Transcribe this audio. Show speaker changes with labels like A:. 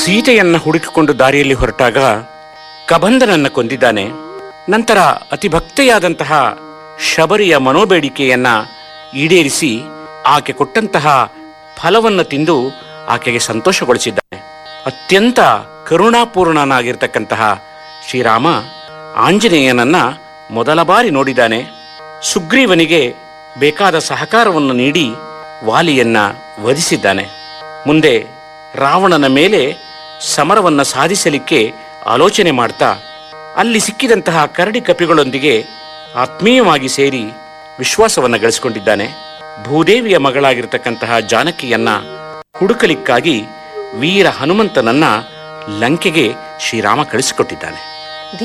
A: ಸೀತೆಯನ್ನ ಹುಡುಕಿಕೊಂಡು ದಾರಿಯಲ್ಲಿ ಹೊರಟಾಗ ಕಬಂಧನನ್ನ ಕೊಂದಿದ್ದಾನೆ ನಂತರ ಅತಿ ಭಕ್ತೆಯಾದಂತಹ ಶಬರಿಯ ಮನೋಬೇಡಿಕೆಯನ್ನ ಈಡೇರಿಸಿ ಆಕೆ ಕೊಟ್ಟಂತಹ ಫಲವನ್ನು ತಿಂದು ಆಕೆಗೆ ಸಂತೋಷಗೊಳಿಸಿದ್ದಾನೆ ಅತ್ಯಂತ ಕರುಣಾಪೂರ್ಣನಾಗಿರ್ತಕ್ಕಂತಹ ಶ್ರೀರಾಮ ಆಂಜನೇಯನನ್ನ ಮೊದಲ ಬಾರಿ ನೋಡಿದ್ದಾನೆ ಸುಗ್ರೀವನಿಗೆ ಬೇಕಾದ ಸಹಕಾರವನ್ನು ನೀಡಿ ವಾಲಿಯನ್ನ ವಧಿಸಿದ್ದಾನೆ ಮುಂದೆ ರಾವಣನ ಮೇಲೆ ಸಮರವನ್ನ ಸಾಧಿಸಲಿಕ್ಕೆ ಆಲೋಚನೆ ಮಾಡ್ತಾ ಅಲ್ಲಿ ಸಿಕ್ಕಿದಂತಹ ಕರಡಿ ಕಪಿಗಳೊಂದಿಗೆ ಆತ್ಮೀಯವಾಗಿ ಸೇರಿ ವಿಶ್ವಾಸವನ್ನ ಗಳಿಸಿಕೊಂಡಿದ್ದಾನೆ ಭೂದೇವಿಯ ಮಗಳಾಗಿರ್ತಕ್ಕಂತಹ ಜಾನಕಿಯನ್ನ ಹುಡುಕಲಿಕ್ಕಾಗಿ ವೀರ ಹನುಮಂತನನ್ನ ಲಂಕೆಗೆ ಶ್ರೀರಾಮ ಕಳಿಸಿಕೊಟ್ಟಿದ್ದಾನೆ